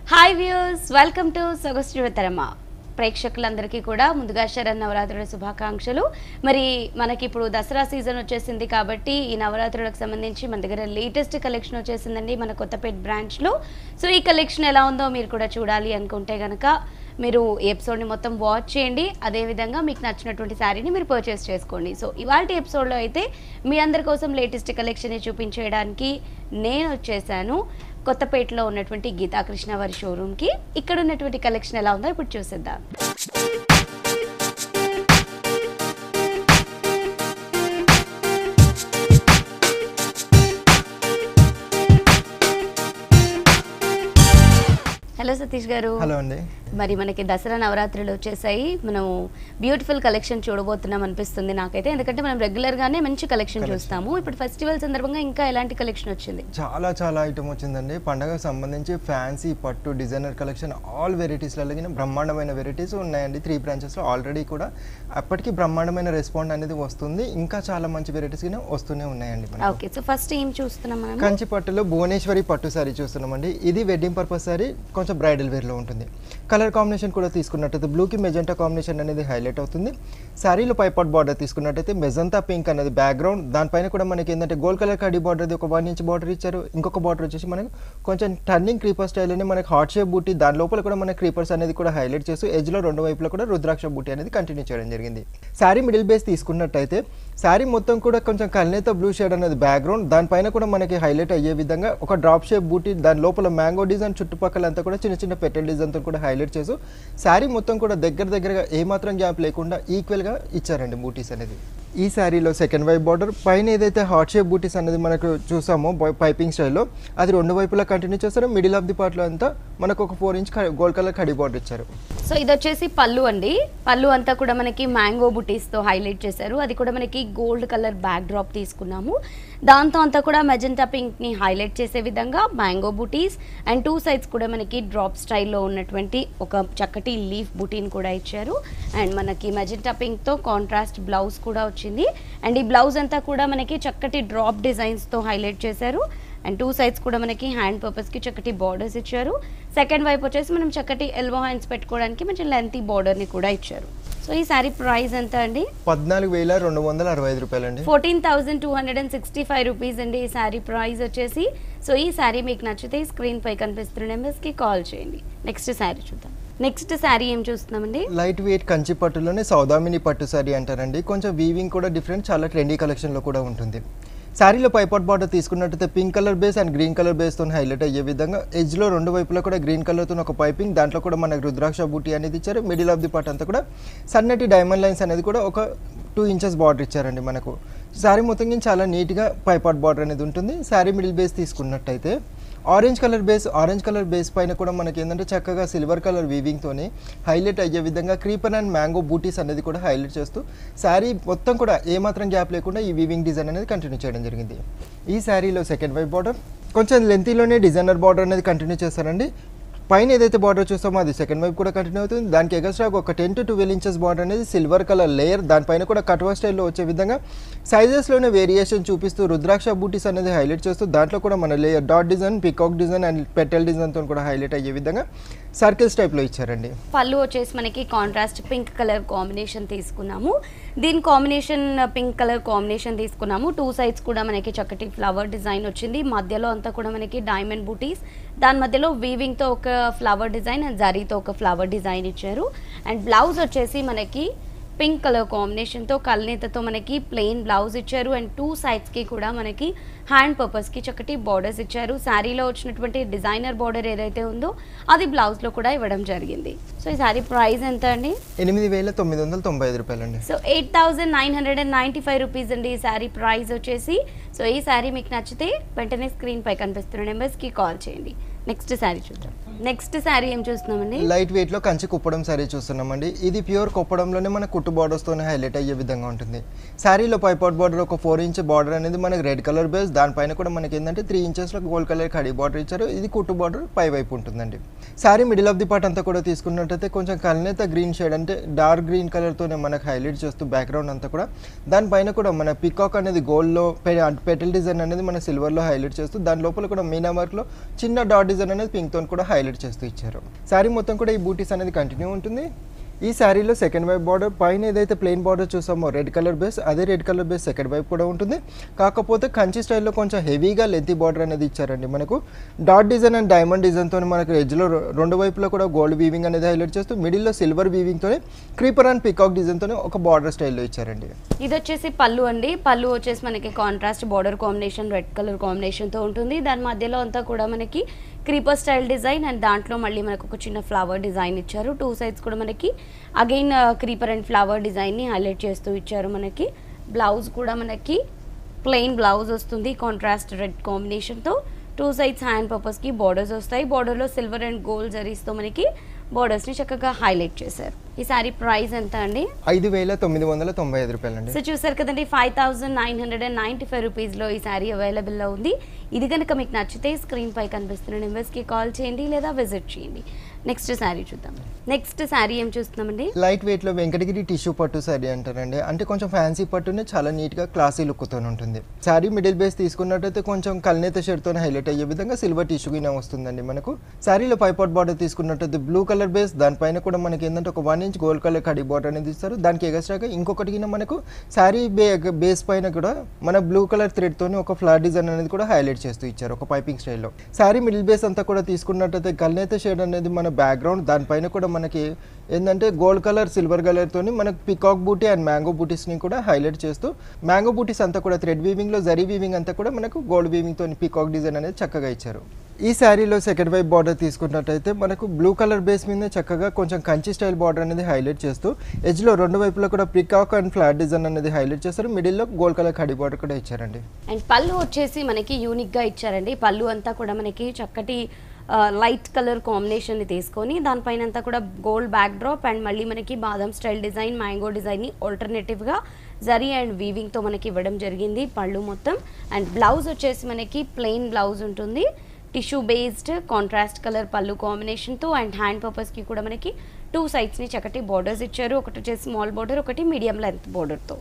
Hi views welcome to సొగశ్రీవతరమ ప్రేక్షకులందరికీ కూడా ముందుగా శరణ్ నవరాత్రుల శుభాకాంక్షలు మరి మనకి ఇప్పుడు దసరా సీజన్ వచ్చేసింది కాబట్టి ఈ నవరాత్రులకు సంబంధించి మన దగ్గర లేటెస్ట్ కలెక్షన్ వచ్చేసిందండి మన కొత్తపేట బ్రాంచ్లో సో ఈ కలెక్షన్ ఎలా ఉందో మీరు కూడా చూడాలి అనుకుంటే కనుక మీరు ఈ ఎపిసోడ్ని మొత్తం వాచ్ చేయండి అదేవిధంగా మీకు నచ్చినటువంటి శారీని మీరు పర్చేస్ చేసుకోండి సో ఇవాళ ఎపిసోడ్లో అయితే మీ అందరి కోసం లేటెస్ట్ కలెక్షన్ని చూపించేయడానికి నేను వచ్చేసాను కొత్తపేటలో ఉన్నటువంటి గీతాకృష్ణ వారి షోరూమ్కి ఇక్కడ ఉన్నటువంటి కలెక్షన్ ఎలా ఉందో ఇప్పుడు చూసేద్దాం హలో సతీష్ గారు హలో అండి మరి మనకి దసరా నవరాత్రులు వచ్చేసాయి మనం బ్యూటిఫుల్ కలెక్షన్ చూడబోతున్నాం అనిపిస్తుంది నాకైతే ఎందుకంటే మనం రెగ్యులర్ గానే మంచి కలెక్షన్ చూస్తాము ఇప్పుడు ఫెస్టివల్ సందర్భంగా ఇంకా ఎలాంటి కలెక్షన్ వచ్చింది చాలా చాలా ఐటమ్ వచ్చిందండి పండగకు సంబంధించి ఫ్యాన్సీ పట్టు డిజైనర్ కలెక్షన్ ఆల్ వెరైటీస్లలో బ్రహ్మాండమైన వెరైటీస్ ఉన్నాయండి త్రీ బ్రాంచెస్లో ఆల్రెడీ కూడా అప్పటికి బ్రహ్మాండమైన రెస్పాండ్ అనేది వస్తుంది ఇంకా చాలా మంచి వెరైటీస్ వస్తూనే ఉన్నాయండి మనకు. ఓకే సో ఫస్ట్ ఏం చూస్తున్నాం మనం కంచి పట్టులో భువనేశ్వరి పట్టు సారీ చూస్తున్నామండి ఇది వెడ్డింగ్ పర్పస్ సారీ కొంచెం బ్రైడల్ వేర్లో ఉంటుంది కలర్ కాంబినేషన్ కూడా తీసుకున్నట్టయితే బ్లూకి మెజెంటా కాంబినేషన్ అనేది హైలైట్ అవుతుంది శారీలో పైపాట్ బార్డర్ తీసుకున్నట్టయితే మెజంతా పింక్ అనేది బ్యాక్గ్రౌండ్ దానిపైన కూడా మనకి ఏంటంటే గోల్డ్ కలర్ కడి బార్డర్ ఒక వన్ ఇంచ్ బార్డర్ ఇచ్చారు ఇంకొక బార్డర్ వచ్చేసి మనకి కొంచెం టర్నింగ్ క్రీపర్ స్టైల్ అని మనకి హాట్ షేప్ బూటీ దాని లోపల కూడా మన క్రీపర్స్ అనేది కూడా హైలైట్ చేస్తూ ఎడ్జ్లో రెండు వైపులో కూడా రుద్రాక్ష బూటీ అనేది కంటిన్యూ చేయడం జరిగింది శారీ మిడిల్ బేస్ తీసుకున్నట్టయితే శారీ మొత్తం కూడా కొంచెం కల్నేత బ్లూ షేడ్ అనేది బ్యాక్గ్రౌండ్ దానిపైన కూడా మనకి హైలైట్ అయ్యే విధంగా ఒక డ్రాప్ షేప్ బూటీ దాని లోపల మ్యాంగో డిజైన్ చుట్టుపక్కల అంతా కూడా చిన్న చిన్న పెటల్ డిజైన్తో కూడా హైలైట్ చేస్తూ శారీ మొత్తం కూడా దగ్గర దగ్గరగా ఏమాత్రం గ్యాప్ లేకుండా ఈక్వల్గా ఇచ్చారండి బూటీస్ అనేది ఈ శారీలో సెకండ్ వైపు బార్డర్ పైన ఏదైతే హాట్ షేప్ బూటీస్ అనేది మనకు చూసామో పైపింగ్ స్టైల్లో అది రెండు వైపులా కంటిన్యూ చేస్తారు మిడిల్ ఆఫ్ ది పార్ట్లో అంతా మనకు ఒక ఫోర్ ఇంచ్ గోల్డ్ కలర్ కడి బార్డర్ ఇచ్చారు సో ఇది వచ్చేసి పళ్ళు అండి పళ్ళు అంతా కూడా మనకి మ్యాంగో బుటీస్తో హైలైట్ చేశారు అది కూడా మనకి గోల్డ్ కలర్ బ్యాక్ డ్రాప్ తీసుకున్నాము దాంతో అంతా కూడా మెజెంటా పింక్ని హైలైట్ చేసే విధంగా మ్యాంగో బుటీస్ అండ్ టూ సైడ్స్ కూడా మనకి డ్రాప్ స్టైల్లో ఉన్నటువంటి ఒక చక్కటి లీఫ్ బుటీని కూడా ఇచ్చారు అండ్ మనకి మెజెంటా పింక్తో కాంట్రాస్ట్ బ్లౌజ్ కూడా వచ్చింది అండ్ ఈ బ్లౌజ్ అంతా కూడా మనకి చక్కటి డ్రాప్ డిజైన్స్తో హైలైట్ చేశారు అండ్ టూ సైడ్స్ కూడా మనకి హ్యాండ్ పర్పస్కి చక్కటి బార్డర్స్ ఇచ్చారు సెకండ్ వైపు వచ్చేసి మనం చక్కటి ఎల్బో హ్యాండ్స్ పెట్టుకోవడానికి మంచి లెంతీ బార్డర్ని కూడా ఇచ్చారు సో ఈ సారీ ప్రైస్ ఎంత అండి పద్నాలుగు వేల రెండు వందల అరవై ఐదు రూపాయలండి fourteen thousand two hundred and sixty five rupees అండి ఈ సారీ ప్రైస్ వచ్చేసి సో ఈ సారీ మీకు నచ్చితే స్క్రీన్ పై కనిపిస్తున్న నెంబర్స్కి కాల్ చేయండి నెక్స్ట్ సారీ చూద్దాం నెక్స్ట్ సారీ ఏం చూస్తున్నామండి లైట్ వెయిట్ కంచి పట్టులోనే సౌదామిని పట్టు శారీ అంటారండి కొంచెం వీవింగ్ కూడా డిఫరెంట్ చాలా ట్రెండీ కలెక్షన్లో కూడా ఉంటుంది శారీలో పైపాట్ బార్డర్ తీసుకున్నట్టయితే pink colour base and green colour బేస్తో హైలైట్ అయ్యే విధంగా ఎడ్జ్లో రెండు వైపులా కూడా గ్రీన్ కలర్తో ఒక పైపింగ్ దాంట్లో కూడా మనకు రుద్రాక్ష బూటీ అనేది ఇచ్చారు మిడిల్ ఆఫ్ ది పార్ట్ అంతా కూడా సన్నటి డైమండ్ లైన్స్ అనేది కూడా ఒక టూ ఇంచెస్ బార్డర్ ఇచ్చారండి మనకు శారీ మొత్తం చాలా నీట్గా పైపాట్ బార్డర్ అనేది ఉంటుంది శారీ మిడిల్ బేస్ తీసుకున్నట్టయితే orange colour base orange colour base పైన కూడా మనకి ఏంటంటే చక్కగా సిల్వర్ కలర్ వీవింగ్తోనే హైలైట్ అయ్యే విధంగా క్రీపర్ అండ్ మ్యాంగో బూటీస్ అనేది కూడా హైలైట్ చేస్తూ శారీ మొత్తం కూడా ఏమాత్రం గ్యాప్ లేకుండా ఈ వీవింగ్ డిజైన్ అనేది కంటిన్యూ చేయడం జరిగింది ఈ శారీలో సెకండ్ వైపు బార్డర్ కొంచెం లెంతీలోనే డిజైనర్ బార్డర్ అనేది కంటిన్యూ చేస్తారండి పైన ఏదైతే బార్డర్ చూస్తామో అది సెకండ్ వైపు కూడా కంటిన్యూ అవుతుంది దానికి ఎగస్ట్రా ఒక ten to twelve inches border అనేది సిల్వర్ కలర్ లేయర్ దానిపైన కూడా కట్వా స్టైల్లో వచ్చే విధంగా సైజెస్లోనే వేరియేషన్ చూపిస్తూ రుద్రాక్ష బూటీస్ అనేది హైలైట్ చేస్తూ దాంట్లో కూడా మన layer dot design peacock design and petal డిజైన్తో కూడా హైలైట్ అయ్యే విధంగా సర్కిల్స్ టైప్లో ఇచ్చారండి పళ్ళు వచ్చేసి మనకి కాంట్రాస్ట్ పింక్ కలర్ కాంబినేషన్ తీసుకున్నాము దీని కాంబినేషన్ పింక్ కలర్ కాంబినేషన్ తీసుకున్నాము టూ సైడ్స్ కూడా మనకి చక్కటి ఫ్లవర్ డిజైన్ వచ్చింది మధ్యలో అంతా కూడా మనకి డైమండ్ బూటీస్ దాని మధ్యలో వీవింగ్తో ఒక ఫ్లవర్ డిజైన్ అండ్ జరీతో ఒక ఫ్లవర్ డిజైన్ ఇచ్చారు అండ్ బ్లౌజ్ వచ్చేసి మనకి పింక్ కలర్ కాంబినేషన్తో కల్నేతతో మనకి ప్లెయిన్ బ్లౌజ్ ఇచ్చారు అండ్ టూ సైడ్స్కి కూడా మనకి హ్యాండ్ పర్పస్కి చక్కటి బార్డర్స్ ఇచ్చారు శారీలో వచ్చినటువంటి డిజైనర్ బార్డర్ ఏదైతే ఉందో అది బ్లౌజ్లో కూడా ఇవ్వడం జరిగింది సో ఈ శారీ ప్రైస్ ఎంత అండి ఎనిమిది వేల తొమ్మిది వందల తొంభై ఐదు రూపాయలండి so eight thousand nine hundred and ninety five rupees అండి ఈ శారీ ప్రైస్ వచ్చేసి సో ఈ శారీ మీకు నచ్చితే వెంటనే స్క్రీన్ పై కనిపిస్తున్న నెంబర్స్కి కాల్ చేయండి నెక్స్ట్ శారీ చూద్దాం నెక్స్ట్ శారీ ఏం చూస్తున్నామండి లైట్ వెయిట్ లో కంచి కుప్పడం శారీ చూస్తున్నామండి ఇది ప్యూర్ కుప్పడంలోనే మన కుట్టు బార్డర్స్ తోనే హైలైట్ అయ్యే విధంగా ఉంటుంది శారీలో పైపాట్ బార్డర్ ఒక ఫోర్ ఇంచ్ బార్డర్ అనేది మనకి రెడ్ కలర్ బేస్ దానిపైన కూడా మనకి ఏంటంటే త్రీ ఇంచెస్ లో గోల్డ్ కలర్ కడి బార్డర్ ఇచ్చారు ఇది కుట్టు బార్డర్ పై వైపు ఉంటుందండి sari middle of the part అంతా కూడా తీసుకున్నట్టయితే కొంచెం కల్నేత గ్రీన్ షేడ్ అంటే డార్క్ గ్రీన్ కలర్ తోనే మనకు హైలైట్ చేస్తూ బ్యాక్గ్రౌండ్ అంతా కూడా దానిపైన కూడా మన పికాక్ అనేది గోల్డ్ లో పెటల్ డిజైన్ అనేది మన సిల్వర్ లో హైలైట్ చేస్తూ దాని లోపల కూడా మీనా వర్క్ లో చిన్న డాట్ డిజైన్ డిజైన్ అనేది పింక్ తోని కూడా హైలైట్ చేస్తూ ఇచ్చారు శారీ మొత్తం కూడా ఈ బూటీస్ అనేది కంటిన్యూ ఉంటుంది ఈ శారీలో సెకండ్ వైపు బార్డర్ పైన ఏదైతే ప్లెయిన్ బార్డర్ చూసామో రెడ్ కలర్ బేస్ అదే రెడ్ కలర్ బేస్ సెకండ్ వైపు కూడా ఉంటుంది కాకపోతే కంచి స్టైల్లో కొంచెం హెవీగా లెంతీ బార్డర్ అనేది ఇచ్చారండి మనకు డాట్ డిజైన్ అండ్ డైమండ్ డిజైన్తో మనకు ఎడ్జ్లో రెండు వైపులో కూడా గోల్డ్ వీవింగ్ అనేది హైలైట్ చేస్తూ మిడిల్లో సిల్వర్ వీవింగ్తో క్రీపర్ అండ్ పికాక్ డిజైన్తో ఒక బార్డర్ స్టైల్లో ఇచ్చారండి ఇది వచ్చేసి పళ్ళు అండి పళ్ళు వచ్చేసి మనకి contrast border combination red colour కాంబినేషన్తో ఉంటుంది దాని మధ్యలో అంతా కూడా మనకి క్రీపర్ స్టైల్ డిజైన్ అండ్ దాంట్లో మళ్ళీ మనకు ఒక చిన్న ఫ్లవర్ డిజైన్ ఇచ్చారు టూ సైడ్స్ కూడా మనకి అగైన్ క్రీపర్ అండ్ ఫ్లవర్ డిజైన్ని హైలైట్ చేస్తూ ఇచ్చారు మనకి బ్లౌజ్ కూడా మనకి ప్లెయిన్ బ్లౌజ్ వస్తుంది కాంట్రాస్ట్ రెడ్ కాంబినేషన్తో టూ సైడ్స్ హ్యాండ్ పర్పస్కి బార్డర్స్ వస్తాయి బార్డర్లో సిల్వర్ అండ్ గోల్డ్ జరీస్తో మనకి బార్డర్స్ని చక్కగా హైలైట్ చేశారు ఈ సారీ ప్రైస్ ఎంత అండి ఐదు వేల తొమ్మిది వందల తొంభై ఐదు రూపాయలండి సో చూసారు కదండి five thousand nine hundred and ninety five రూపీస్లో ఈ శారీ అవైలబుల్లో ఉంది ఇది కనుక మీకు నచ్చితే స్క్రీన్ పై కనిపిస్తున్న నెంబర్స్కి కాల్ చేయండి లేదా విజిట్ చేయండి నెక్స్ట్ శారీ చూద్దాం నెక్స్ట్ శారీ ఏం చూస్తున్నామండి లైట్ వెయిట్లో వెంకటగిరి టిష్యూ పట్టు శారీ అంటారండి అంటే కొంచెం ఫ్యాన్సీ పట్టునే చాలా నీట్గా క్లాసీ లుక్తో ఉంటుంది శారీ మిడిల్ బేస్ తీసుకున్నట్టయితే కొంచెం కల్నేత షేడ్తో హైలైట్ అయ్యే విధంగా సిల్వర్ టిష్యూ గిన వస్తుందండి మనకు శారీలో పైపాట్ బార్డర్ తీసుకున్నట్టయితే బ్లూ కలర్ బేస్ దానిపైన కూడా మనకి ఏంటంటే ఒక వన్ ఇంచ్ గోల్డ్ కలర్ కడి బార్డర్ అనేది ఇస్తారు దానికి ఎగస్ట్రాగా ఇంకొకటి గిన మనకు శారీ బే బేస్ పైన కూడా మన బ్లూ కలర్ థ్రెడ్తోని ఒక ఫ్లవర్ డిజైన్ అనేది కూడా హైలైట్ చేస్తూ ఇచ్చారు ఒక పైపింగ్ స్టైల్లో శారీ మిడిల్ బేస్ అంతా కూడా తీసుకున్నట్టయితే కల్నేత షేడ్ అనేది మన బ్యాక్గ్రౌండ్ దానిపైన కూడా మనకి ఏంటంటే గోల్డ్ కలర్ సిల్వర్ కలర్తోని మనకి పికాక్ బూటీ అండ్ మ్యాంగో బూటీస్ని కూడా హైలైట్ చేస్తూ మ్యాంగో బూటీస్ అంతా కూడా థ్రెడ్ వీవింగ్లో జరీ వీవింగ్ అంతా కూడా మనకు గోల్డ్ వీవింగ్తో పికాక్ డిజైన్ అనేది చక్కగా ఇచ్చారు ఈ శారీలో సెకండ్ వైపు బార్డర్ తీసుకున్నట్టయితే మనకు బ్లూ కలర్ బేస్ మీద చక్కగా కొంచెం కంచి స్టైల్ బార్డర్ అనేది హైలైట్ చేస్తూ ఎడ్జ్లో రెండు వైపులో కూడా పికాక్ అండ్ ఫ్లాట్ డిజైన్ అనేది హైలైట్ చేస్తారు మిడిల్లో గోల్డ్ కలర్ కడి బార్డర్ కూడా ఇచ్చారండి అండ్ పళ్ళు వచ్చేసి మనకి యూనిక్గా ఇచ్చారండి పళ్ళు అంతా కూడా మనకి చక్కటి లైట్ కలర్ కాంబినేషన్ని తీసుకొని దానిపైన అంతా కూడా గోల్డ్ బ్యాక్ డ్రాప్ అండ్ మళ్ళీ మనకి బాదం స్టైల్ డిజైన్ మ్యాంగో డిజైన్ని ఆల్టర్నేటివ్గా జరీ అండ్ వీవింగ్తో మనకి ఇవ్వడం జరిగింది పళ్ళు మొత్తం అండ్ బ్లౌజ్ వచ్చేసి మనకి ప్లెయిన్ బ్లౌజ్ ఉంటుంది టిష్యూ బేస్డ్ కాంట్రాస్ట్ కలర్ పళ్ళు కాంబినేషన్తో అండ్ హ్యాండ్ పర్పస్కి కూడా మనకి టూ సైడ్స్ని చక్కటి బార్డర్స్ ఇచ్చారు ఒకటి వచ్చేసి స్మాల్ బార్డర్ ఒకటి మీడియం లెంత్ బార్డర్తో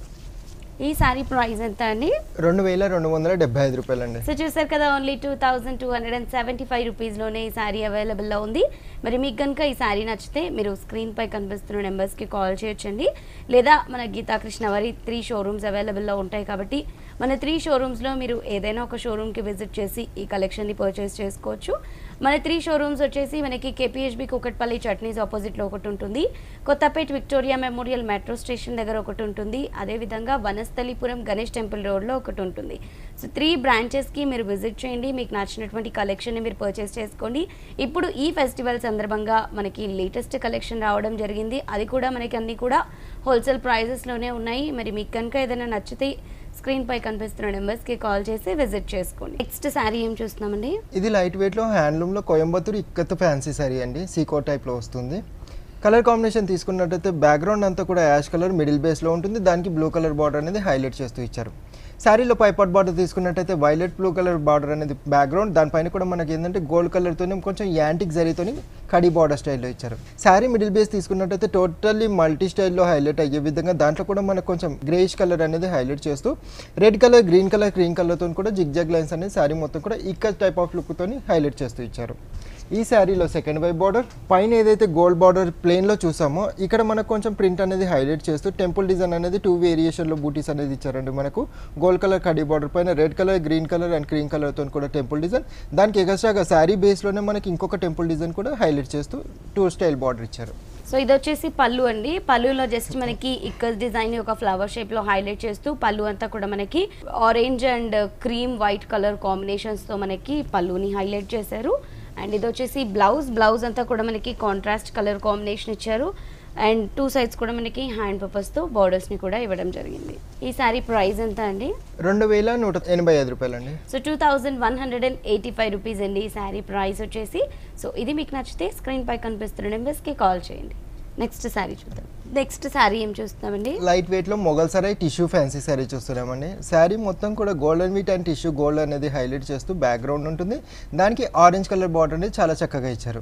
ఈ సారీ ప్రైస్ ఎంత అండి రెండు వేల రెండు వందల డెబ్బై ఐదు రూపాయలండి సో చూసారు కదా only two thousand two hundred and seventy five రూపీస్లోనే ఈ శారీ అవైలబుల్లో ఉంది మరి మీకు కనుక ఈ శారీ నచ్చితే మీరు స్క్రీన్పై కనిపిస్తున్న నెంబర్స్కి కాల్ చేయొచ్చండి లేదా మన గీతాకృష్ణ వారి త్రీ షోరూమ్స్ అవైలబుల్లో ఉంటాయి కాబట్టి మన త్రీ షోరూమ్స్లో మీరు ఏదైనా ఒక షోరూమ్కి విజిట్ చేసి ఈ కలెక్షన్ని పర్చేస్ చేసుకోవచ్చు మన త్రీ షోరూమ్స్ వచ్చేసి మనకి కేపీహెచ్బి కుకట్పల్లి చట్నీస్ ఆపోజిట్లో ఒకటి ఉంటుంది Kothapet Victoria Memorial metro station దగ్గర ఒకటి ఉంటుంది అదేవిధంగా వనస్థలిపురం గణేష్ టెంపుల్ రోడ్లో ఒకటి ఉంటుంది సో త్రీ బ్రాంచెస్కి మీరు విజిట్ చేయండి మీకు నచ్చినటువంటి కలెక్షన్ని మీరు పర్చేస్ చేసుకోండి ఇప్పుడు ఈ ఫెస్టివల్ సందర్భంగా మనకి లేటెస్ట్ కలెక్షన్ రావడం జరిగింది అది కూడా మనకి అన్నీ కూడా హోల్సేల్ ప్రైజెస్లోనే ఉన్నాయి మరి మీకు కనుక ఏదైనా నచ్చితే స్క్రీన్ పై కనిపిస్తున్న నెంబర్స్కి కాల్ చేసి విజిట్ చేసుకోండి నెక్స్ట్ శారీ ఏం చూస్తున్నామండి ఇది లైట్ వెయిట్లో హ్యాండ్లూమ్లో కోయంబత్తూరు ఇక్కత్ ఫ్యాన్సీ సారీ అండి సీకో టైప్లో వస్తుంది కలర్ కాంబినేషన్ తీసుకున్నట్టయితే బ్యాక్గ్రౌండ్ అంతా కూడా యాష్ కలర్ మిడిల్ బేస్లో ఉంటుంది దానికి బ్లూ కలర్ బార్డర్ అనేది హైలైట్ చేస్తూ ఇచ్చారు శారీలో పైపాట్ బార్డర్ తీసుకున్నట్టయితే వైలెట్ బ్లూ కలర్ బార్డర్ అనేది బ్యాక్గ్రౌండ్ దానిపైన కూడా మనకి ఏంటంటే గోల్డ్ కలర్తోనే కొంచెం యాంటిక్ జరీతోని కడి బార్డర్ స్టైల్లో ఇచ్చారు శారీ మిడిల్ బేస్ తీసుకున్నట్టయితే టోటల్లీ మల్టీ స్టైల్లో హైలైట్ అయ్యే విధంగా దాంట్లో కూడా మనకు కొంచెం గ్రేష్ కలర్ అనేది హైలైట్ చేస్తూ red colour green colour cream కలర్తో కూడా జిగ్జాగ్ లైన్స్ అనేది శారీ మొత్తం కూడా ఇక్కడ టైప్ ఆఫ్ లుక్తోని హైలైట్ చేస్తూ ఇచ్చారు ఈ శారీలో సెకండ్ వైపు బార్డర్ పైన ఏదైతే గోల్డ్ బార్డర్ ప్లేన్లో చూసామో ఇక్కడ మనకు కొంచెం ప్రింట్ అనేది హైలైట్ చేస్తూ టెంపుల్ డిజైన్ అనేది టూ వేరియేషన్లో బూటీస్ అనేది ఇచ్చారండి మనకు గోల్డ్ కలర్ కడీ బార్డర్ పైన red colour green colour and cream కలర్తో కూడా టెంపుల్ డిజైన్ దానికి ఎగస్ట్రాగా శారీ బేస్లోనే మనకి ఇంకొక టెంపుల్ డిజైన్ కూడా హైలైట్ చేస్తూ టూ స్టైల్ బార్డర్ ఇచ్చారు సో ఇది వచ్చేసి పళ్ళు అండి పళ్ళులో జస్ట్ మనకి ఇక్కస్ డిజైన్ ఒక ఫ్లవర్ షేప్ లో హైలైట్ చేస్తూ పళ్ళు అంతా కూడా మనకి orange and cream white colour combinations తో మనకి పళ్ళుని హైలైట్ చేశారు అండ్ ఇది వచ్చేసి బ్లౌజ్ బ్లౌజ్ అంతా కూడా మనకి కాంట్రాస్ట్ కలర్ కాంబినేషన్ ఇచ్చారు అండ్ టూ సైడ్స్ కూడా మనకి హ్యాండ్ పర్పస్తో బార్డర్స్ని కూడా ఇవ్వడం జరిగింది ఈ సారీ ప్రైస్ ఎంత అండి రెండు వేల నూట ఎనభై ఐదు రూపాయలండి so two thousand one hundred and eighty five rupees అండి ఈ శారీ ప్రైస్ వచ్చేసి సో ఇది మీకు నచ్చితే స్క్రీన్ పై కనిపిస్తున్న నెంబర్స్కి కాల్ చేయండి నెక్స్ట్ శారీ చూద్దాం నెక్స్ట్ శారీ ఏం చూస్తామండి లైట్ వెయిట్లో మొగల్ సరాయ్ టిష్యూ ఫ్యాన్సీ శారీ చూస్తున్నామండి శారీ మొత్తం కూడా golden wheat and tissue gold అనేది హైలైట్ చేస్తూ బ్యాక్గ్రౌండ్ ఉంటుంది దానికి ఆరెంజ్ కలర్ బార్డర్ అనేది చాలా చక్కగా ఇచ్చారు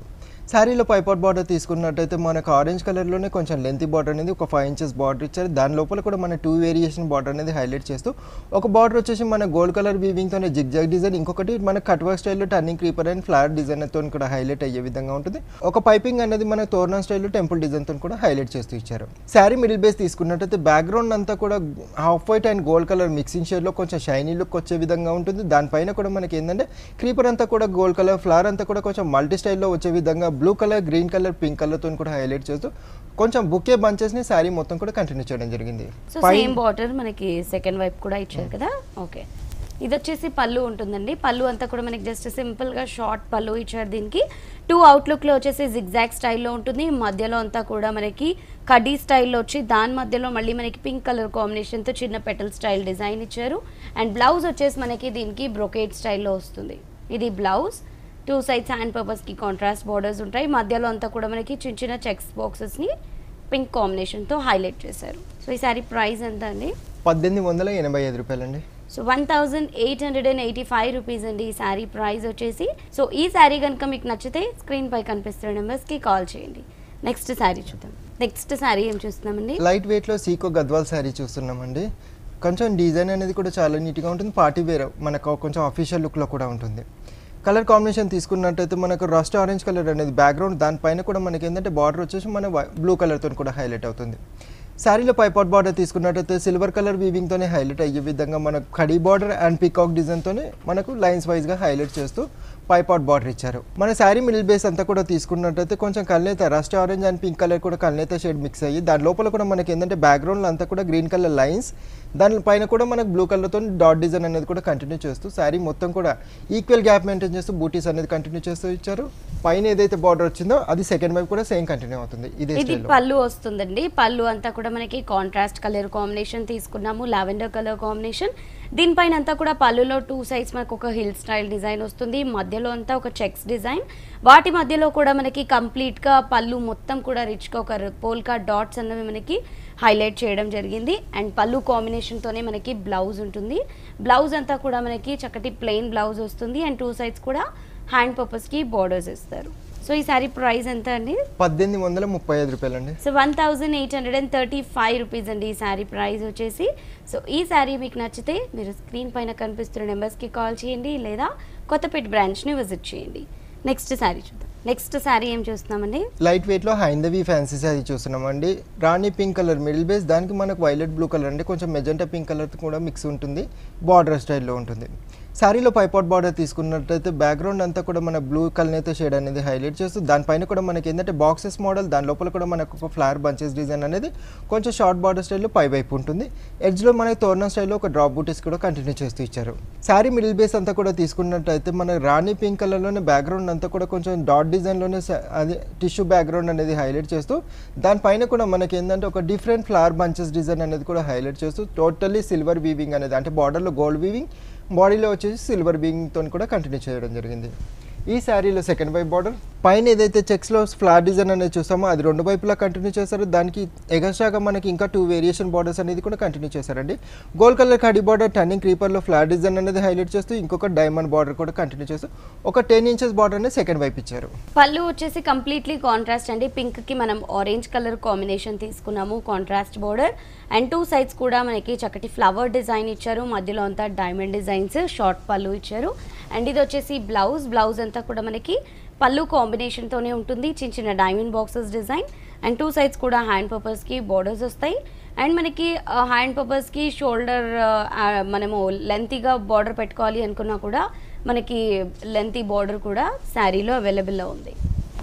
శారీలో పైపాట్ బార్డర్ తీసుకున్నట్టయితే మనకు ఆరెంజ్ కలర్లోనే కొంచెం లెంతీ బార్డర్ అనేది ఒక ఫైవ్ ఇంచెస్ బార్డర్ ఇచ్చారు దాని లోపల కూడా మన టూ వేరియేషన్ బార్డర్ అనేది హైలైట్ చేస్తూ ఒక బార్డర్ వచ్చేసి మన గోల్డ్ కలర్ వీవింగ్తోనే జిగ్ జాగ్ డిజైన్ ఇంకొకటి మన కట్ వర్క్ స్టైల్లో టర్నింగ్ క్రీపర్ అండ్ ఫ్లవర్ డిజైన్తో కూడా హైలైట్ అయ్యే విధంగా ఉంటుంది ఒక పైపింగ్ అనేది మన తోరణం స్టైల్లో టెంపుల్ డిజైన్తో కూడా హైలైట్ చేస్తూ ఇచ్చారు శారీ మిడిల్ బేస్ తీసుకున్నట్టయితే బ్యాక్గ్రౌండ్ అంతా కూడా half white and gold colour mixing షేడ్లో కొంచెం షైనీ లుక్ వచ్చే విధంగా ఉంటుంది దానిపైన కూడా మనకి ఏంటంటే క్రీపర్ అంతా కూడా గోల్డ్ కలర్ ఫ్లవర్ అంతా కూడా కొంచెం మల్టీ స్టైల్లో వచ్చే విధంగా blue colour green colour pink కలర్తో కూడా హైలైట్ చేస్తూ కొంచెం బుకే బంచెస్ని శారీ మొత్తం కూడా కంటిన్యూ చేయడం జరిగింది సో పై- సేమ్ బార్డర్ మనకి సెకండ్ వైపు కూడా ఇచ్చారు కదా ఓకే ఇది వచ్చేసి పళ్ళు ఉంటుందండి పళ్ళు అంతా కూడా మనకి జస్ట్ సింపుల్గా షార్ట్ పళ్ళు ఇచ్చారు దీనికి టూ అవుట్లుక్లో వచ్చేసి జిగ్జాగ్ స్టైల్లో ఉంటుంది మధ్యలో అంతా కూడా మనకి కడీ స్టైల్లో వచ్చి దాని మధ్యలో మళ్ళీ మనకి పింక్ కలర్ కాంబినేషన్తో చిన్న పెటల్ స్టైల్ డిజైన్ ఇచ్చారు అండ్ బ్లౌజ్ వచ్చేసి మనకి దీనికి బ్రొకేట్ స్టైల్లో వస్తుంది ఇది బ్లౌజ్ టూ సైడ్స్ హ్యాండ్ పర్పస్కి కాంట్రాస్ట్ బార్డర్స్ ఉంటాయి మధ్యలో అంతా కూడా మనకి చిన్న చిన్న చెక్స్ బాక్సెస్ని పింక్ కాంబినేషన్తో హైలైట్ చేశారు సో ఈ సారీ ప్రైస్ ఎంత అండి పద్దెనిమిది వందల ఎనభై ఐదు రూపాయలండి so one thousand eight hundred and eighty five rupees అండి ఈ శారీ ప్రైస్ వచ్చేసి సో ఈ శారీ కనుక మీకు నచ్చితే స్క్రీన్ పై కనిపిస్తున్న నెంబర్స్కి కాల్ చేయండి నెక్స్ట్ శారీ చూద్దాం నెక్స్ట్ శారీ ఏం చూస్తున్నామండి లైట్ వెయిట్లో సీకో గద్వాల్ శారీ చూస్తున్నామండి కొంచెం డిజైన్ అనేది కూడా చాలా నీట్గా ఉంటుంది పార్టీ వేర్ మనకు కొంచెం అఫీషియల్ లుక్లో కూడా ఉంటుంది కలర్ కాంబినేషన్ తీసుకున్నట్టయితే మనకు రస్ట్ ఆరెంజ్ కలర్ అనేది బ్యాక్గ్రౌండ్ దానిపైన కూడా మనకి ఏంటంటే బార్డర్ వచ్చేసి మన బ్లూ కలర్తో కూడా హైలైట్ అవుతుంది శారీలో పైపాట్ బార్డర్ తీసుకున్నట్టయితే సిల్వర్ కలర్ వీవింగ్తోనే హైలైట్ అయ్యే విధంగా మనకు కడీ బార్డర్ అండ్ పికాక్ డిజైన్తోనే మనకు లైన్స్ వైజ్గా హైలైట్ చేస్తూ పైపాట్ బార్డర్ ఇచ్చారు మన శారీ మిడిల్ బేస్ అంతా కూడా తీసుకున్నట్టయితే కొంచెం కల్నేత rust orange and pink colour కూడా కల్నేత షేడ్ మిక్స్ అయ్యి దాని లోపల కూడా మనకి ఏంటంటే బ్యాక్గ్రౌండ్లో అంతా కూడా గ్రీన్ కలర్ లైన్స్ దాని పైన కూడా మనకు బ్లూ కలర్తో డాట్ డిజైన్ అనేది కూడా కంటిన్యూ చేస్తూ శారీ మొత్తం కూడా ఈక్వల్ గ్యాప్ మెయింటైన్ చేస్తూ బూటీస్ అనేది కంటిన్యూ చేస్తూ ఇచ్చారు పైన ఏదైతే బార్డర్ వచ్చిందో అది సెకండ్ వైపు కూడా సేమ్ కంటిన్యూ అవుతుంది ఇదే ఇది స్టైల్లో పళ్ళు వస్తుందండి పళ్ళు అంతా కూడా మనకి కాంట్రాస్ట్ కలర్ కాంబినేషన్ తీసుకున్నాము లావెండర్ కలర్ కాంబినేషన్ దీనిపైన అంతా కూడా పళ్ళులో టూ సైడ్స్ మనకు ఒక హిల్ స్టైల్ డిజైన్ వస్తుంది మధ్యలో అంతా ఒక చెక్స్ డిజైన్ వాటి మధ్యలో కూడా మనకి కంప్లీట్గా పళ్ళు మొత్తం కూడా రిచ్గా ఒక పోల్కా డాట్స్ అన్నవి మనకి హైలైట్ చేయడం జరిగింది అండ్ పళ్ళు కాంబినేషన్తోనే మనకి బ్లౌజ్ ఉంటుంది బ్లౌజ్ అంతా కూడా మనకి చక్కటి ప్లెయిన్ బ్లౌజ్ వస్తుంది అండ్ టూ సైడ్స్ కూడా హ్యాండ్ పర్పస్కి బార్డర్స్ ఇస్తారు సో ఈ సారీ ప్రైస్ ఎంత అండి పద్దెనిమిది వందల ముప్పై ఐదు రూపాయలండి so one thousand eight hundred and thirty five rupees అండి ఈ శారీ ప్రైస్ వచ్చేసి సో ఈ శారీ మీకు నచ్చితే మీరు స్క్రీన్ పైన కనిపిస్తున్న నెంబర్స్కి కాల్ చేయండి లేదా కొత్తపేట బ్రాంచ్ని విజిట్ చేయండి నెక్స్ట్ శారీ చూద్దాం నెక్స్ట్ శారీ ఏం చూస్తున్నామండి లైట్ వెయిట్లో హైందవి ఫ్యాన్సీ శారీ చూస్తున్నామండి rani pink colour middle base దానికి మనకు వైలెట్ బ్లూ కలర్ అంటే కొంచెం మెజెంటా పింక్ కలర్ కూడా మిక్స్ ఉంటుంది బార్డర్ స్టైల్లో ఉంటుంది శారీలో పైపాట్ బార్డర్ తీసుకున్నట్టయితే బ్యాక్గ్రౌండ్ అంతా కూడా మన బ్లూ కలర్ అయితే షేడ్ అనేది హైలైట్ చేస్తూ దానిపైన కూడా మనకి ఏంటంటే బాక్సెస్ మోడల్ దాని లోపల కూడా మనకు ఒక ఫ్లవర్ బంచెస్ డిజైన్ అనేది కొంచెం షార్ట్ బార్డర్ స్టైల్లో పై వైపు ఉంటుంది ఎడ్జ్లో మనకి తోరణం స్టైల్లో ఒక డ్రాప్ బూటీస్ కూడా కంటిన్యూ చేస్తూ ఇచ్చారు శారీ మిడిల్ బేస్ అంతా కూడా తీసుకున్నట్టయితే మన రాణి పింక్ కలర్లోనే బ్యాక్గ్రౌండ్ అంతా కూడా కొంచెం డాట్ డిజైన్లోనే స- అది టిష్యూ బ్యాక్గ్రౌండ్ అనేది హైలైట్ చేస్తూ దానిపైన కూడా మనకి ఏంటంటే ఒక డిఫరెంట్ ఫ్లవర్ బంచెస్ డిజైన్ అనేది కూడా హైలైట్ చేస్తూ టోటల్లీ సిల్వర్ వీవింగ్ అనేది అంటే బార్డర్లో గోల్డ్ వీవింగ్ బాడీలో వచ్చేసి సిల్వర్ వీవింగ్తో కూడా కంటిన్యూ చేయడం జరిగింది ఈ శారీలో సెకండ్ వైపు బార్డర్ పైన ఏదైతే చెక్స్లో ఫ్లవర్ డిజైన్ అనేది చూస్తామో అది రెండు వైపులా కంటిన్యూ చేశారు దానికి ఎగస్ట్రాగా మనకి ఇంకా టూ వేరియేషన్ బార్డర్స్ అనేది కూడా కంటిన్యూ చేశారండి గోల్డ్ కలర్ కడి బార్డర్ టర్నింగ్ క్రీపర్లో ఫ్లవర్ డిజైన్ అనేది హైలైట్ చేస్తూ ఇంకొక డైమండ్ బార్డర్ కూడా కంటిన్యూ చేస్తూ ఒక టెన్ ఇంచెస్ బార్డర్ అనేది సెకండ్ వైపు ఇచ్చారు పళ్ళు వచ్చేసి కంప్లీట్లీ కాంట్రాస్ట్ అండి పింక్ కి మనం ఆరెంజ్ కలర్ కాంబినేషన్ తీసుకున్నాము contrast border and two sides కూడా మనకి చక్కటి ఫ్లవర్ డిజైన్ ఇచ్చారు మధ్యలో అంతా డైమండ్ డిజైన్స్ షార్ట్ పళ్ళు ఇచ్చారు అండ్ ఇది వచ్చేసి బ్లౌజ్ బ్లౌజ్ అంతా కూడా మనకి పళ్ళు కాంబినేషన్తోనే ఉంటుంది చిన్న చిన్న diamond boxes design and two sides కూడా హ్యాండ్ పర్పస్కి బోర్డర్స్ వస్తాయి అండ్ మనకి హ్యాండ్ పర్పస్కి షోల్డర్ మనము లెంతీగా బార్డర్ పెట్టుకోవాలి అనుకున్నా కూడా మనకి లెంతీ బార్డర్ కూడా శారీలో అవైలబుల్లో ఉంది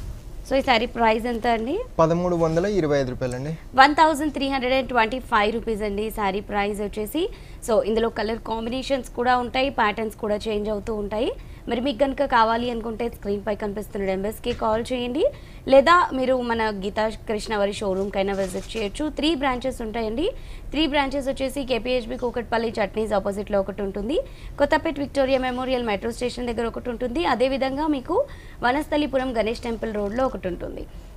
సో ఈ శారీ ప్రైస్ ఎంత అండి పదమూడు వందల ఇరవై ఐదు రూపాయలండి one thousand three hundred and twenty five rupees అండి శారీ ప్రైస్ వచ్చేసి సో ఇందులో కలర్ కాంబినేషన్స్ కూడా ఉంటాయి ప్యాటర్న్స్ కూడా చేంజ్ అవుతూ ఉంటాయి మరి మీకు కనుక కావాలి అనుకుంటే స్క్రీన్ పై కనిపిస్తున్న నెంబర్స్కి కాల్ చేయండి లేదా మీరు మన గీతా కృష్ణవారి షోరూమ్కైనా విజిట్ చేయొచ్చు త్రీ బ్రాంచెస్ ఉంటాయండి త్రీ బ్రాంచెస్ వచ్చేసి కేపీహెచ్బి కూకట్పల్లి చట్నీస్ ఆపోజిట్లో ఒకటి ఉంటుంది Kothapet Victoria Memorial metro station దగ్గర ఒకటి ఉంటుంది అదేవిధంగా మీకు వనస్థలిపురం గణేష్ టెంపుల్ రోడ్లో ఒకటి ఉంటుంది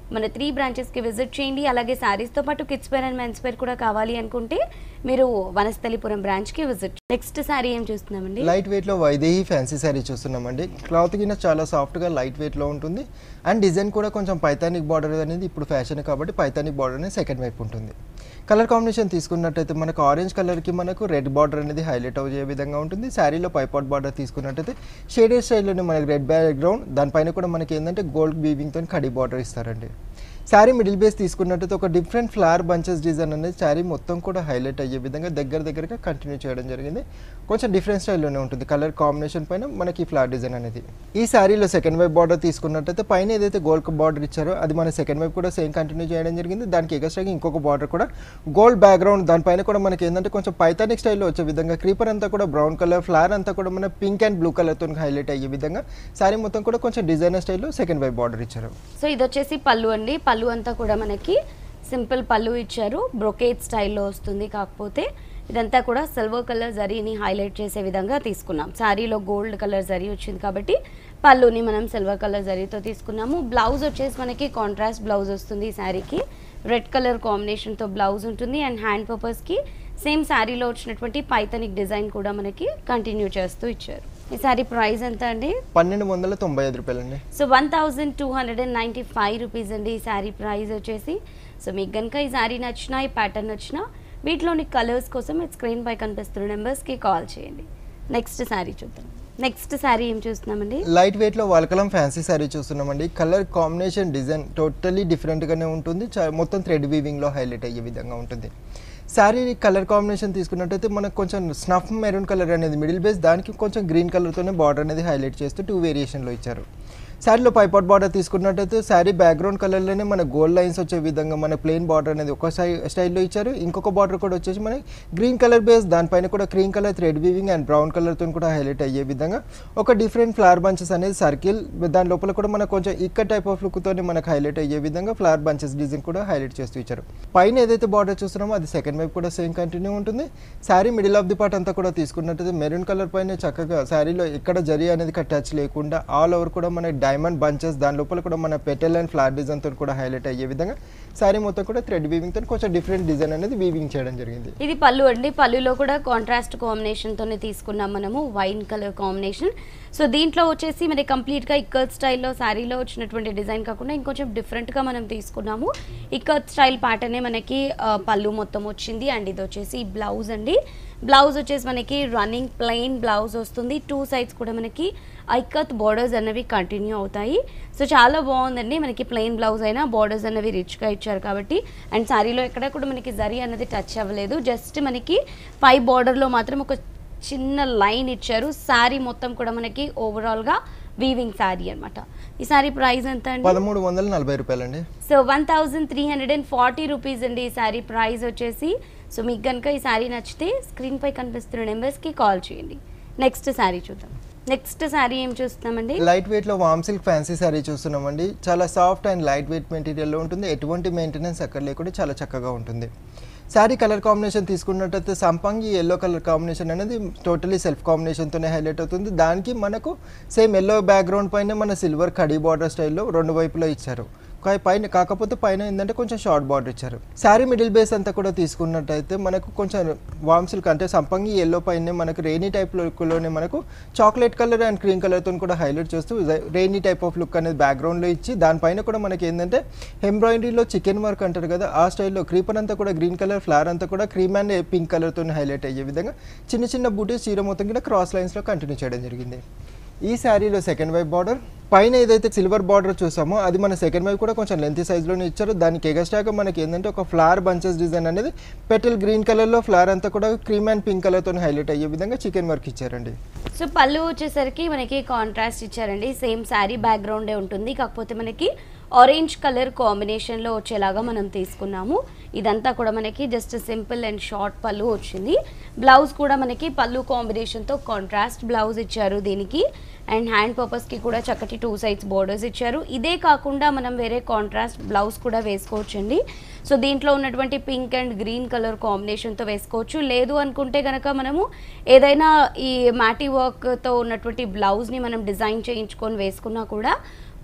మన త్రీ బ్రాంచెస్కి విజిట్ చేయండి అలాగే శారీస్తో పాటు kids wear and men's wear కూడా కావాలి అనుకుంటే మీరు వనస్థలిపురం బ్రాంచ్కి విజిట్ నెక్స్ట్ శారీ ఏం చూస్తున్నామండి లైట్ వెయిట్లో వైదేహి ఫ్యాన్సీ శారీ చూస్తున్నామండి క్లాత్ కింద చాలా సాఫ్ట్గా లైట్ వెయిట్లో ఉంటుంది అండ్ డిజైన్ కూడా కొంచెం పైతానిక్ బార్డర్ అనేది ఇప్పుడు ఫ్యాషన్ కాబట్టి పైతానిక్ బార్డర్ అనేది సెకండ్ వైపు ఉంటుంది కలర్ కాంబినేషన్ తీసుకున్నట్టయితే మనకు ఆరెంజ్ కలర్కి మనకు రెడ్ బార్డర్ అనేది హైలైట్ అయ్యే విధంగా ఉంటుంది శారీలో పైపాట్ బార్డర్ తీసుకున్నట్టయితే షేడెడ్ స్టైల్లోనే మనకి రెడ్ బ్యాక్గ్రౌండ్ దానిపైన కూడా మనకి ఏంటంటే గోల్డ్ వీవింగ్తో కడి బార్డర్ ఇస్తారండి శారీ మిడిల్ బేస్ తీసుకున్నట్టయితే ఒక డిఫరెంట్ ఫ్లవర్ బంచెస్ డిజైన్ అనేది శారీ మొత్తం కూడా హైలైట్ అయ్యే విధంగా దగ్గర దగ్గరగా కంటిన్యూ చేయడం జరిగింది కొంచెం డిఫరెంట్ స్టైల్లోనే ఉంటుంది కలర్ కాంబినేషన్ పైన మనకి ఫ్లవర్ డిజైన్ అనేది ఈ శారీలో సెకండ్ వైపు బార్డర్ తీసుకున్నట్టయితే పైన ఏదైతే గోల్డ్ బార్డర్ ఇచ్చారో అది మన సెకండ్ వైపు కూడా సేమ్ కంటిన్యూ చేయడం జరిగింది దానికి ఎగస్ట్రాగా ఇంకొక బార్డర్ కూడా గోల్డ్ బ్యాక్గ్రౌండ్ దానిపైన కూడా మనకి ఏంటంటే కొంచెం పైతానిక్ స్టైల్లో వచ్చే విధంగా క్రీపర్ అంతా కూడా బ్రౌన్ కలర్ ఫ్లవర్ అంతా కూడా మన పింక్ అండ్ బ్లూ కలర్తో హైలైట్ అయ్యే విధంగా శారీ మొత్తం కూడా కొంచెం డిజైనర్ స్టైల్లో సెకండ్ వైపు బార్డర్ ఇచ్చారు సో ఇది వచ్చేసి పళ్ళు అండి పళ్ళు అంతా కూడా మనకి సింపుల్ పళ్ళు ఇచ్చారు బ్రొకేట్ స్టైల్లో వస్తుంది కాకపోతే ఇదంతా కూడా సిల్వర్ కలర్ జరీని హైలైట్ చేసే విధంగా తీసుకున్నాం శారీలో గోల్డ్ కలర్ జరీ వచ్చింది కాబట్టి పళ్ళుని మనం సిల్వర్ కలర్ జరీతో తీసుకున్నాము బ్లౌజ్ వచ్చేసి మనకి కాంట్రాస్ట్ బ్లౌజ్ వస్తుంది ఈ శారీకి రెడ్ కలర్ కాంబినేషన్తో బ్లౌజ్ ఉంటుంది అండ్ హ్యాండ్ పర్పస్కి సేమ్ శారీలో వచ్చినటువంటి పైతనిక్ డిజైన్ కూడా మనకి కంటిన్యూ చేస్తూ ఇచ్చారు ఈ శారీ ప్రైస్ ఎంత అండి పన్నెండు వందల తొంభై ఐదు రూపాయలండి so one thousand two hundred and ninety five rupees అండి ఈ శారీ ప్రైస్ వచ్చేసి సో మీకు కనుక ఈ శారీ నచ్చినా ఈ ప్యాటర్న్ నచ్చినా వీటిలోని కలర్స్ కోసం మీ స్క్రీన్ పై కనిపిస్తున్న నెంబర్స్కి కాల్ చేయండి నెక్స్ట్ శారీ చూద్దాం నెక్స్ట్ శారీ ఏం చూస్తున్నామండి లైట్ వెయిట్లో వల్కలం ఫ్యాన్సీ శారీ చూస్తున్నామండి కలర్ కాంబినేషన్ డిజైన్ టోటలీ డిఫరెంట్గానే ఉంటుంది చా- మొత్తం థ్రెడ్ వీవింగ్లో హైలైట్ అయ్యే విధంగా ఉంటుంది శారీ కలర్ కాంబినేషన్ తీసుకున్నట్టయితే మనకు కొంచెం స్నఫ్ మెరూన్ కలర్ అనేది మిడిల్ బేస్ దానికి కొంచెం గ్రీన్ కలర్తోనే బార్డర్ అనేది హైలైట్ చేస్తూ టూ వేరియేషన్లో ఇచ్చారు శారీలో పైపాట్ బార్డర్ తీసుకున్నట్టయితే శారీ బ్యాక్గ్రౌండ్ కలర్లోనే మన గోల్డ్ లైన్స్ వచ్చే విధంగా మన ప్లెయిన్ బార్డర్ అనేది ఒక స్టై స్టైల్లో ఇచ్చారు ఇంకొక బార్డర్ కూడా వచ్చేసి మనకి గ్రీన్ కలర్ బేస్ దానిపైన కూడా cream colour thread weaving and brown కలర్తో కూడా హైలైట్ అయ్యే విధంగా ఒక డిఫరెంట్ ఫ్లవర్ బంచెస్ అనేది సర్కిల్ దాని లోపల కూడా మనకు కొంచెం ఇక్కడ టైప్ ఆఫ్ లుక్తో మనకు హైలైట్ అయ్యే విధంగా ఫ్లవర్ బంచెస్ డిజైన్ కూడా హైలైట్ చేస్తూ ఇచ్చారు పైన ఏదైతే బార్డర్ చూస్తున్నామో అది సెకండ్ వైపు కూడా సేమ్ కంటిన్యూ ఉంటుంది sari middle of the part అంతా కూడా తీసుకున్నట్టయితే మెరూన్ కలర్ పైన చక్కగా శారీలో ఎక్కడ జరీ అనేది టచ్ లేకుండా ఆల్ ఓవర్ కూడా మన డైమండ్ బంచెస్ దాని లోపల కూడా మన పెటల్ అండ్ ఫ్లవర్ డిజైన్ తో కూడా హైలైట్ అయ్యే విధంగా శారీ మొత్తం కూడా థ్రెడ్ వీవింగ్ తో కొంచెం డిఫరెంట్ డిజైన్ అనేది వీవింగ్ చేయడం జరిగింది ఇది పళ్ళు అండి పళ్ళులో కూడా కాంట్రాస్ట్ కాంబినేషన్తోనే తీసుకున్నాం మనము వైన్ కలర్ కాంబినేషన్ సో దీంట్లో వచ్చేసి మరి కంప్లీట్గా ఇక్కత్ స్టైల్లో శారీలో వచ్చినటువంటి డిజైన్ కాకుండా ఇంకొంచెం డిఫరెంట్గా మనం తీసుకున్నాము ఇక్కత్ స్టైల్ ప్యాటర్నే మనకి ఆ, పళ్ళు మొత్తం వచ్చింది అండ్ ఇది వచ్చేసి బ్లౌజ్ అండి బ్లౌజ్ వచ్చేసి మనకి రన్నింగ్ ప్లెయిన్ బ్లౌజ్ వస్తుంది టూ సైడ్స్ కూడా మనకి ఐకత్ బోర్డర్స్ అన్నవి కంటిన్యూ అవుతాయి సో చాలా బాగుందండి మనకి ప్లెయిన్ బ్లౌజ్ అయినా బోర్డర్స్ అన్నవి రిచ్గా ఇచ్చారు కాబట్టి అండ్ శారీలో ఎక్కడ కూడా మనకి జరీ అన్నది టచ్ అవ్వలేదు జస్ట్ మనకి పై బార్డర్లో మాత్రం ఒక చిన్న లైన్ ఇచ్చారు శారీ మొత్తం కూడా మనకి ఓవరాల్గా వీవింగ్ శారీ అన్నమాట ఈ శారీ ప్రైస్ ఎంత అండి పదమూడు వందల నలభై రూపాయలండి so one thousand three hundred and forty rupees అండి ఈ శారీ ప్రైస్ వచ్చేసి సో మీకు కనుక ఈ శారీ నచ్చితే స్క్రీన్ పై కనిపిస్తున్న నెంబర్స్కి కాల్ చేయండి నెక్స్ట్ శారీ చూద్దాం నెక్స్ట్ శారీ ఏం చూస్తున్నామండి లైట్ వెయిట్ లో వామ్ సిల్క్ ఫ్యాన్సీ శారీ చూస్తున్నామండి చాలా సాఫ్ట్ అండ్ లైట్ వెయిట్ మెటీరియల్లో ఉంటుంది ఎటువంటి మెయింటెనెన్స్ అక్కడ లేకుండా చాలా చక్కగా ఉంటుంది శారీ కలర్ కాంబినేషన్ తీసుకున్నట్టయితే సంపంగి ఎల్లో కలర్ కాంబినేషన్ అనేది టోటలీ సెల్ఫ్ కాంబినేషన్తోనే హైలైట్ అవుతుంది దానికి మనకు సేమ్ ఎల్లో బ్యాక్గ్రౌండ్ పైన మన సిల్వర్ కడీ బార్డర్ స్టైల్లో రెండు వైపులో ఇచ్చారు కా- పైన కాకపోతే పైన ఏంటంటే కొంచెం షార్ట్ బార్డర్ ఇచ్చారు శారీ మిడిల్ బేస్ అంతా కూడా తీసుకున్నట్టయితే మనకు కొంచెం వామ్ సిల్క్ అంటే సంపంగి ఎల్లో పైన మనకు రెయినీ టైప్ లుక్లోనే మనకు చాక్లెట్ కలర్ అండ్ క్రీమ్ కలర్తో కూడా హైలైట్ చేస్తూ రెయినీ టైప్ ఆఫ్ లుక్ అనేది బ్యాక్గ్రౌండ్లో ఇచ్చి దానిపైన కూడా మనకి ఏంటంటే ఎంబ్రాయిడరీలో చికెన్ వర్క్ అంటారు కదా ఆ స్టైల్లో క్రీపర్ అంతా కూడా గ్రీన్ కలర్ ఫ్లవర్ అంతా కూడా క్రీమ్ అండ్ పింక్ కలర్తో హైలైట్ అయ్యే విధంగా చిన్న చిన్న బూటీస్ చీర మొత్తం కూడా క్రాస్ లైన్స్లో కంటిన్యూ చేయడం జరిగింది ఈ శారీలో సెకండ్ వైపు బార్డర్ పైన ఏదైతే సిల్వర్ బార్డర్ చూసామో అది మన సెకండ్ వైపు కూడా కొంచెం లెంత్ సైజ్లోనే ఇచ్చారు దానికి ఎగస్ట్రాగా మనకి ఏంటంటే ఒక ఫ్లవర్ బంచెస్ డిజైన్ అనేది పెటల్ గ్రీన్ కలర్లో ఫ్లవర్ అంతా కూడా క్రీమ్ అండ్ పింక్ కలర్తో హైలైట్ అయ్యే విధంగా చికెన్ వర్క్ ఇచ్చారండి సో పళ్ళు వచ్చేసరికి మనకి కాంట్రాస్ట్ ఇచ్చారండి సేమ్ శారీ బ్యాక్గ్రౌండే ఉంటుంది కాకపోతే మనకి ఆరెంజ్ కలర్ కాంబినేషన్లో వచ్చేలాగా మనం తీసుకున్నాము ఇదంతా కూడా మనకి జస్ట్ సింపుల్ అండ్ షార్ట్ పళ్ళు వచ్చింది బ్లౌజ్ కూడా మనకి పళ్ళు కాంబినేషన్తో కాంట్రాస్ట్ బ్లౌజ్ ఇచ్చారు దీనికి అండ్ హ్యాండ్ పర్పస్కి కూడా చక్కటి టూ సైడ్స్ బోర్డర్స్ ఇచ్చారు ఇదే కాకుండా మనం వేరే కాంట్రాస్ట్ బ్లౌజ్ కూడా వేసుకోవచ్చండి సో దీంట్లో ఉన్నటువంటి పింక్ అండ్ గ్రీన్ కలర్ కాంబినేషన్తో వేసుకోవచ్చు లేదు అనుకుంటే కనుక మనము ఏదైనా ఈ మ్యాటీ వర్క్తో ఉన్నటువంటి బ్లౌజ్ని మనం డిజైన్ చేయించుకొని వేసుకున్నా కూడా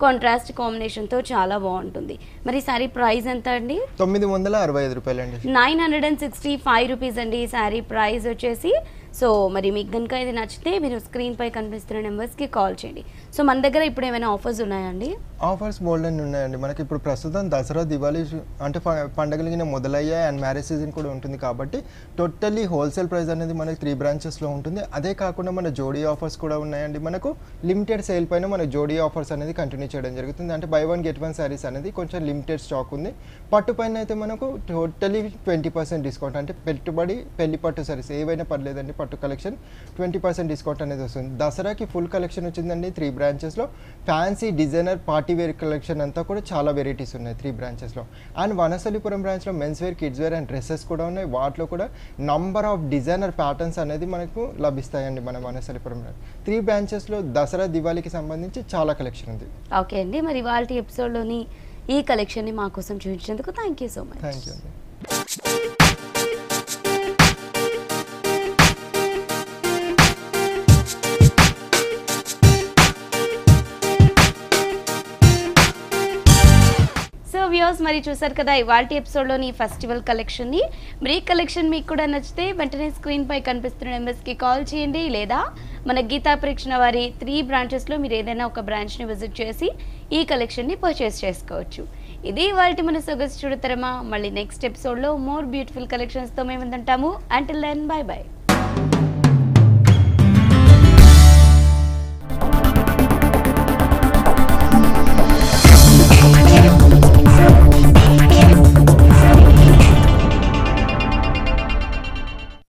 కాంట్రాస్ట్ కాంబినేషన్తో చాలా బాగుంటుంది మరి ఈ శారీ ప్రైస్ ఎంత అండి తొమ్మిది వందల అరవై ఐదు రూపాయలండి nine hundred and sixty five rupees అండి ఈ శారీ ప్రైస్ వచ్చేసి సో మరి మీకు కనుక ఇది నచ్చితే మీరు స్క్రీన్ పై కనిపిస్తున్న నెంబర్స్కి కాల్ చేయండి సో మన దగ్గర ఇప్పుడు ఏమైనా ఆఫర్స్ ఉన్నాయండి ఆఫర్స్ బోల్డ్ అని ఉన్నాయండి మనకి ఇప్పుడు ప్రస్తుతం దసరా దివాళీ షు- అంటే ప- పండగలు గిన మొదలయ్యాయి అండ్ మ్యారేజ్ సీజన్ కూడా ఉంటుంది కాబట్టి టోటల్లీ హోల్సేల్ ప్రైస్ అనేది మనకి త్రీ బ్రాంచెస్లో ఉంటుంది అదే కాకుండా మన జోడీ ఆఫర్స్ కూడా ఉన్నాయండి మనకు లిమిటెడ్ సేల్ పైన మన జోడీ ఆఫర్స్ అనేది కంటిన్యూ చేయడం జరుగుతుంది అంటే buy one get one saris అనేది కొంచెం లిమిటెడ్ స్టాక్ ఉంది పట్టు పైన అయితే మనకు టోటలీ ట్వంటీ పర్సెంట్ డిస్కౌంట్ అంటే పెట్టుబడి పెళ్లి పట్టు శారీస్ ఏవైనా పర్లేదండి పట్టు కలెక్షన్ ట్వంటీ పర్సెంట్ డిస్కౌంట్ అనేది వస్తుంది దసరాకి ఫుల్ కలెక్షన్ వచ్చిందండి త్రీ బ్రాంచెస్లో fancy designer party wear collection అంతా కూడా చాలా వెరైటీస్ ఉన్నాయి త్రీ బ్రాంచెస్లో అండ్ వనసలిపురం బ్రాంచ్లో men's wear kids wear and dresses కూడా ఉన్నాయి వాటిలో కూడా నంబర్ ఆఫ్ డిజైనర్ ప్యాటర్న్స్ అనేది మనకు లభిస్తాయండి మన వనసలిపురం బ్రాంచ్ త్రీ బ్రాంచెస్లో దసరా దివాళీకి సంబంధించి చాలా కలెక్షన్ ఉంది ఓకే అండి మరి ఇవాళ ఎపిసోడ్లోని ఈ కలెక్షన్ని మా కోసం చూపించినందుకు thank you so much thank you అండి సో వ్యూస్ మరి చూసారు కదా ఇవాళ ఎపిసోడ్లోని ఫెస్టివల్ కలెక్షన్ని మరి ఈ కలెక్షన్ మీకు కూడా నచ్చితే వెంటనే స్క్రీన్ పై కనిపిస్తున్న నెంబర్స్కి కాల్ చేయండి లేదా మన గీతా ప్రేక్షణ వారి త్రీ బ్రాంచెస్లో మీరు ఏదైనా ఒక బ్రాంచ్ని విజిట్ చేసి ఈ కలెక్షన్ని పర్చేస్ చేసుకోవచ్చు ఇది ఇవాళ మన సొగసు చూడతరమా మళ్ళీ నెక్స్ట్ ఎపిసోడ్లో మోర్ బ్యూటిఫుల్ కలెక్షన్స్తో మేము ఉంటాము అంటిల్ దెన్ బాయ్ బాయ్